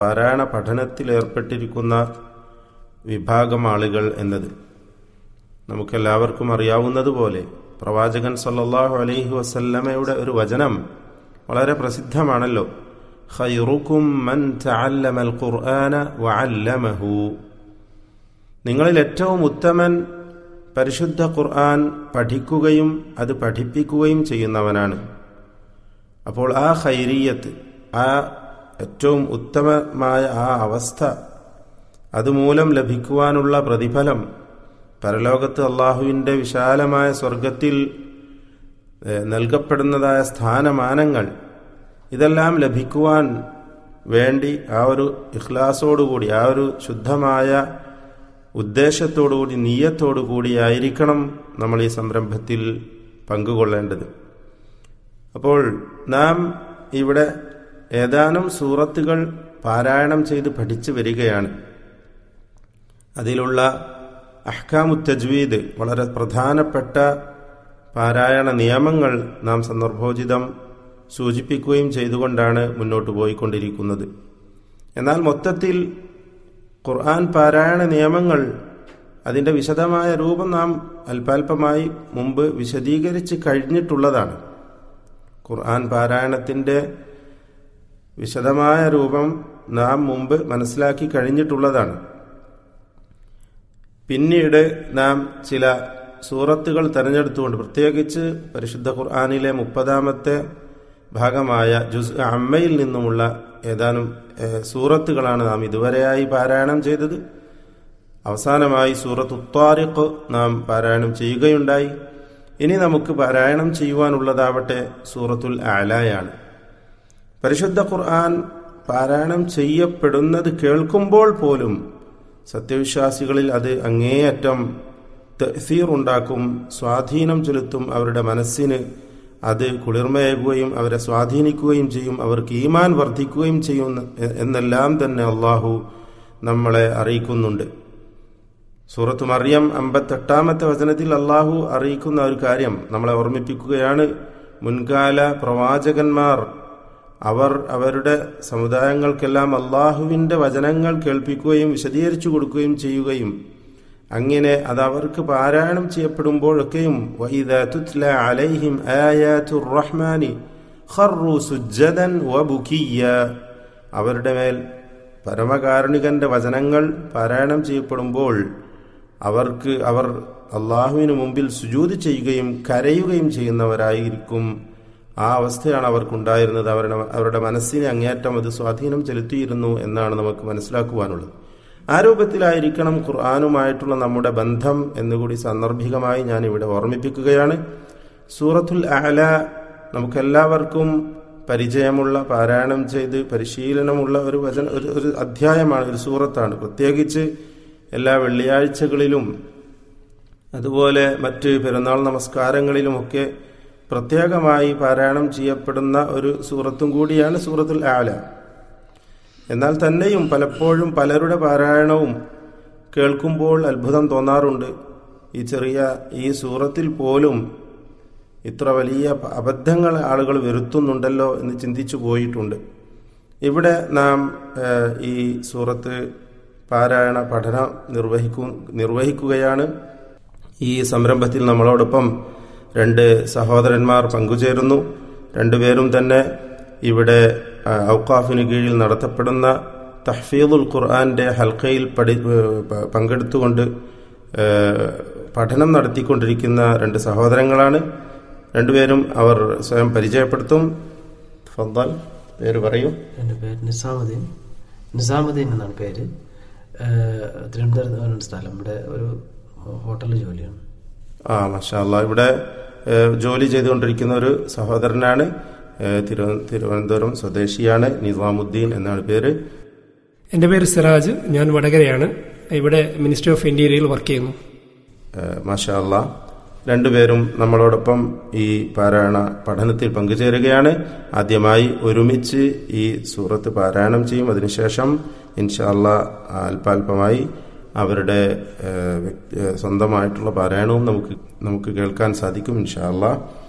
പാരായണ പഠനത്തിൽ ഏർപ്പെട്ടിരിക്കുന്ന വിഭാഗം ആളുകൾ എന്നത് നമുക്കെല്ലാവർക്കും അറിയാവുന്നതുപോലെ പ്രവാചകൻ സല്ലല്ലാഹു അലൈഹി വസല്ലമയുടെ ഒരു വചനം വളരെ പ്രസിദ്ധമാണല്ലോ ഖൈറുക്കും മൻ തഅല്ലമൽ ഖുർആന വഅല്ലമഹു നിങ്ങളിൽ ഏറ്റവും ഉത്തമൻ പരിശുദ്ധ ഖുർആൻ പഠിക്കുകയും അത് പഠിപ്പിക്കുകയും ചെയ്യുന്നവനാണ് അപ്പോൾ ആ ഖൈരിയത്ത് ആ ഏറ്റവും ഉത്തമമായ ആ അവസ്ഥ അതുമൂലം ലഭിക്കുവാനുള്ള പ്രതിഫലം പരലോകത്ത് അള്ളാഹുവിൻ്റെ വിശാലമായ സ്വർഗത്തിൽ നൽകപ്പെടുന്നതായ സ്ഥാനമാനങ്ങൾ ഇതെല്ലാം ലഭിക്കുവാൻ വേണ്ടി ആ ഒരു ഇഖ്ലാസോടുകൂടി ആ ഒരു ശുദ്ധമായ ഉദ്ദേശത്തോടുകൂടി നീയത്തോടുകൂടി ആയിരിക്കണം നമ്മൾ ഈ സംരംഭത്തിൽ പങ്കുകൊള്ളേണ്ടത് അപ്പോൾ നാം ഇവിടെ ഏതാനും സൂറത്തുകൾ പാരായണം ചെയ്ത് പഠിച്ചു വരികയാണ് അതിലുള്ള അഹ്കാമു തജ്വീദ് വളരെ പ്രധാനപ്പെട്ട പാരായണ നിയമങ്ങൾ നാം സന്ദർഭോചിതം സൂചിപ്പിക്കുകയും ചെയ്തുകൊണ്ടാണ് മുന്നോട്ട് പോയിക്കൊണ്ടിരിക്കുന്നത് എന്നാൽ മൊത്തത്തിൽ ഖുർആൻ പാരായണ നിയമങ്ങൾ അതിൻ്റെ വിശദമായ രൂപം നാം അല്പാൽപമായി മുമ്പ് വിശദീകരിച്ച് കഴിഞ്ഞിട്ടുള്ളതാണ് ഖുർആൻ പാരായണത്തിൻ്റെ വിശദമായ രൂപം നാം മുമ്പ് മനസ്സിലാക്കി കഴിഞ്ഞിട്ടുള്ളതാണ് പിന്നീട് നാം ചില സൂറത്തുകൾ തെരഞ്ഞെടുത്തുകൊണ്ട് പ്രത്യേകിച്ച് പരിശുദ്ധ ഖുർആാനിലെ മുപ്പതാമത്തെ ഭാഗമായ ജുസ് അമ്മയിൽ നിന്നുമുള്ള ഏതാനും സൂറത്തുകളാണ് നാം ഇതുവരെയായി പാരായണം ചെയ്തത് അവസാനമായി സൂറത്ത് ഉത്താരിഖ് നാം പാരായണം ചെയ്യുകയുണ്ടായി ഇനി നമുക്ക് പാരായണം ചെയ്യുവാനുള്ളതാവട്ടെ സൂറത്തുൽ ആലായാണ് പരിശുദ്ധ ഖുർആൻ പാരായണം ചെയ്യപ്പെടുന്നത് കേൾക്കുമ്പോൾ പോലും സത്യവിശ്വാസികളിൽ അത് അങ്ങേയറ്റം തസീർ ഉണ്ടാക്കും സ്വാധീനം ചെലുത്തും അവരുടെ മനസ്സിന് അത് കുളിർമയേകുകയും അവരെ സ്വാധീനിക്കുകയും ചെയ്യും അവർക്ക് ഈമാൻ വർദ്ധിക്കുകയും ചെയ്യും എന്നെല്ലാം തന്നെ അള്ളാഹു നമ്മളെ അറിയിക്കുന്നുണ്ട് സൂറത്ത് മറിയം അമ്പത്തെട്ടാമത്തെ വചനത്തിൽ അള്ളാഹു അറിയിക്കുന്ന ഒരു കാര്യം നമ്മളെ ഓർമ്മിപ്പിക്കുകയാണ് മുൻകാല പ്രവാചകന്മാർ അവർ അവരുടെ സമുദായങ്ങൾക്കെല്ലാം അള്ളാഹുവിൻ്റെ വചനങ്ങൾ കേൾപ്പിക്കുകയും വിശദീകരിച്ചു കൊടുക്കുകയും ചെയ്യുകയും അങ്ങനെ അത് അവർക്ക് പാരായണം ചെയ്യപ്പെടുമ്പോഴൊക്കെയും അലൈഹിം റഹ്മാനി ഖർറു സുജ്ജദൻ വബുക്കിയ അവരുടെ മേൽ പരമകാരുണികന്റെ വചനങ്ങൾ പാരായണം ചെയ്യപ്പെടുമ്പോൾ അവർക്ക് അവർ അള്ളാഹുവിന് മുമ്പിൽ സുജൂതി ചെയ്യുകയും കരയുകയും ചെയ്യുന്നവരായിരിക്കും ആ അവസ്ഥയാണ് അവർക്കുണ്ടായിരുന്നത് അവരുടെ അവരുടെ മനസ്സിനെ അങ്ങേയറ്റം അത് സ്വാധീനം ചെലുത്തിയിരുന്നു എന്നാണ് നമുക്ക് മനസ്സിലാക്കുവാനുള്ളത് ആ രൂപത്തിലായിരിക്കണം ഖുർആാനുമായിട്ടുള്ള നമ്മുടെ ബന്ധം എന്നുകൂടി സാന്ദർഭികമായി ഞാൻ ഇവിടെ ഓർമ്മിപ്പിക്കുകയാണ് സൂറത്തുൽ അഹല നമുക്കെല്ലാവർക്കും പരിചയമുള്ള പാരായണം ചെയ്ത് പരിശീലനമുള്ള ഒരു വചന ഒരു ഒരു അധ്യായമാണ് ഒരു സൂറത്താണ് പ്രത്യേകിച്ച് എല്ലാ വെള്ളിയാഴ്ചകളിലും അതുപോലെ മറ്റ് പെരുന്നാൾ നമസ്കാരങ്ങളിലുമൊക്കെ പ്രത്യേകമായി പാരായണം ചെയ്യപ്പെടുന്ന ഒരു സൂറത്തും കൂടിയാണ് സൂറത്തുൽ ആല എന്നാൽ തന്നെയും പലപ്പോഴും പലരുടെ പാരായണവും കേൾക്കുമ്പോൾ അത്ഭുതം തോന്നാറുണ്ട് ഈ ചെറിയ ഈ സൂറത്തിൽ പോലും ഇത്ര വലിയ അബദ്ധങ്ങൾ ആളുകൾ വരുത്തുന്നുണ്ടല്ലോ എന്ന് ചിന്തിച്ചു പോയിട്ടുണ്ട് ഇവിടെ നാം ഈ സൂറത്ത് പാരായണ പഠനം നിർവഹിക്കു നിർവഹിക്കുകയാണ് ഈ സംരംഭത്തിൽ നമ്മളോടൊപ്പം രണ്ട് സഹോദരന്മാർ പങ്കുചേരുന്നു രണ്ടുപേരും തന്നെ ഇവിടെ ഔക്കാഫിന് കീഴിൽ നടത്തപ്പെടുന്ന തഹ്ഫീദുൽ ഖുർആന്റെ ഹൽക്കയിൽ പഠി പങ്കെടുത്തുകൊണ്ട് പഠനം നടത്തിക്കൊണ്ടിരിക്കുന്ന രണ്ട് സഹോദരങ്ങളാണ് രണ്ടുപേരും അവർ സ്വയം പരിചയപ്പെടുത്തും ഫദ്ദൽ പേര് പറയൂ എൻ്റെ പേര് നിസാമുദ്ദീൻ നിസാമുദ്ദീൻ എന്നാണ് പേര് തിരുവനന്തപുരം സ്ഥലം ഇവിടെ ഒരു ഹോട്ടലിൽ ജോലിയാണ് ആ മഷാല്ല ഇവിടെ ജോലി ചെയ്തുകൊണ്ടിരിക്കുന്ന ഒരു സഹോദരനാണ് തിരുവനന്തപുരം സ്വദേശിയാണ് നിസാമുദ്ദീൻ എന്നാണ് പേര് എൻ്റെ പേര് സിറാജ് ഞാൻ വടകരയാണ് ഇവിടെ മിനിസ്ട്രി ഓഫ് ഇന്റീരിയറിൽ വർക്ക് ചെയ്യുന്നു മാഷാല്ല രണ്ടുപേരും നമ്മളോടൊപ്പം ഈ പാരായണ പഠനത്തിൽ പങ്കുചേരുകയാണ് ആദ്യമായി ഒരുമിച്ച് ഈ സൂറത്ത് പാരായണം ചെയ്യും അതിനുശേഷം ഇൻഷാല്ല അല്പാൽപമായി അവരുടെ സ്വന്തമായിട്ടുള്ള പാരായണവും നമുക്ക് നമുക്ക് കേൾക്കാൻ സാധിക്കും ഇൻഷാല്ല